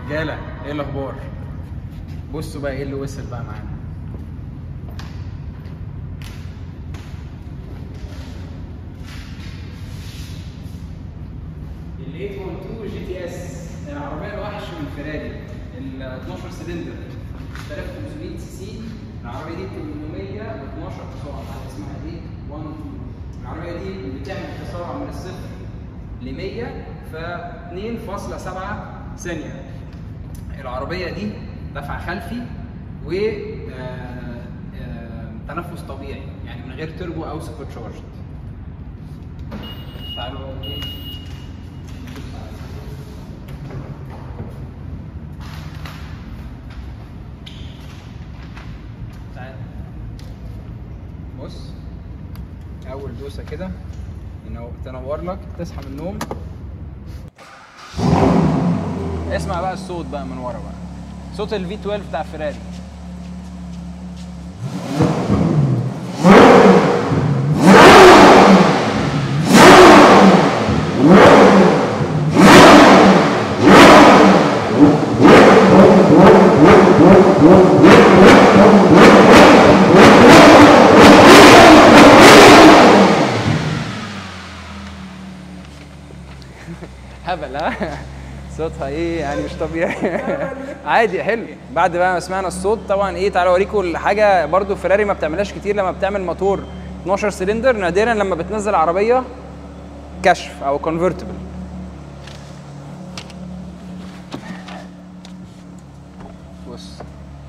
رجاله ايه الاخبار بصوا بقى ايه اللي وصل بقى معانا ال 812 جي تي اس العربيه الوحش من فيراري ال 12 سلندر 3500 سي سي العربيه دي 812 تسارع اسمها ايه 1 العربيه دي بتعمل تسارع من الصفر ل 100 في 2.7 ثانيه العربيه دي دفع خلفي و آه، آه، تنفس طبيعي يعني من غير تربو او سوبر تشارجد تعالوا ايه تعال بص اول دوسه كده ينو- تنور لك تصحى من النوم اسمع بقى الصوت بقى من ورا بقى صوت الفي 12 بتاع فيراري هبل ها صوتها ايه يعني مش طبيعي عادي حلو بعد بقى ما سمعنا الصوت طبعا ايه تعالوا اوريكم الحاجه برضو فيراري ما بتعملهاش كتير لما بتعمل موتور 12 سلندر نادرا لما بتنزل عربيه كشف او كونفرتبل بص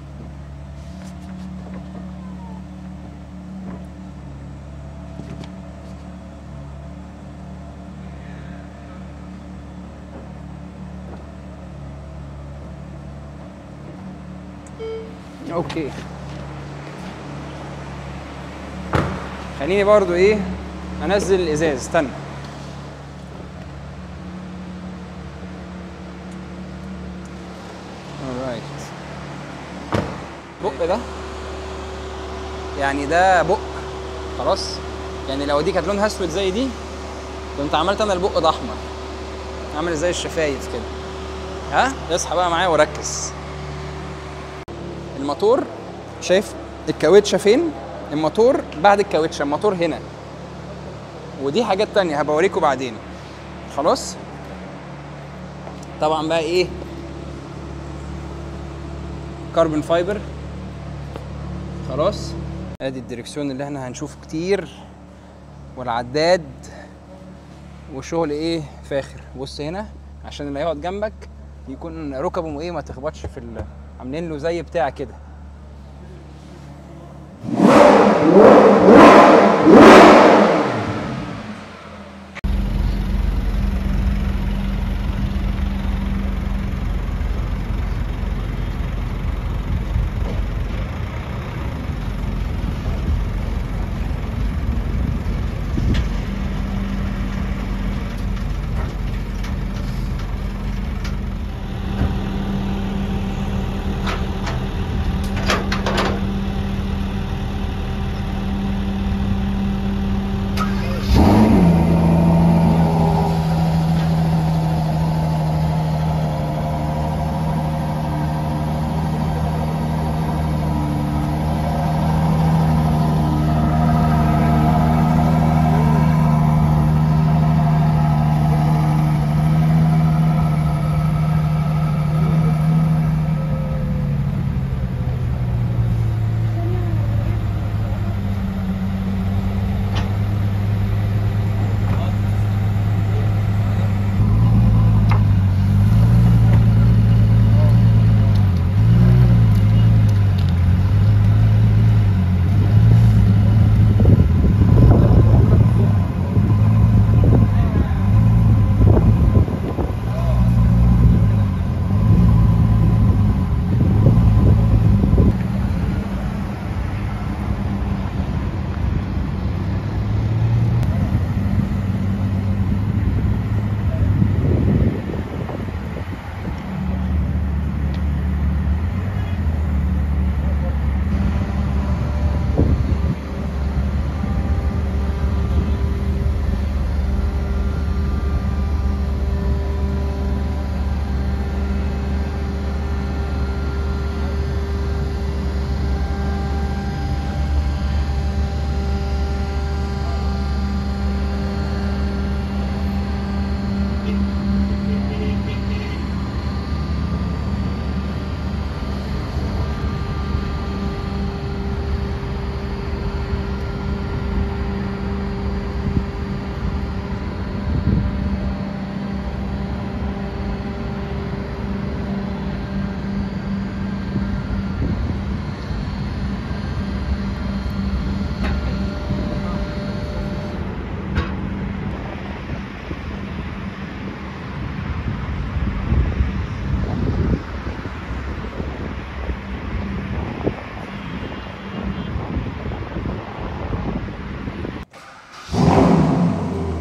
اوكي خليني برضو ايه انزل الازاز استنى alright بق ده يعني ده بق خلاص يعني لو دي كانت لونها اسود زي دي كنت عملت انا البق ده احمر عامل زي الشفايف كده ها اصحى بقى معايا وركز الموتور شايف الكاوتشه فين الموتور بعد الكاوتشه الموتور هنا ودي حاجات تانية هبقى اوريكم بعدين خلاص طبعا بقى ايه كربون فايبر خلاص ادي الدركسيون اللي احنا هنشوفه كتير والعداد وشغل ايه فاخر بص هنا عشان اللي هيقعد جنبك يكون ركبه ايه ما تخبطش في ال... عاملين له زي بتاع كده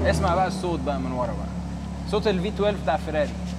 اسمع بقى الصوت بقى من ورا بقى صوت الفي 12 بتاع فيراري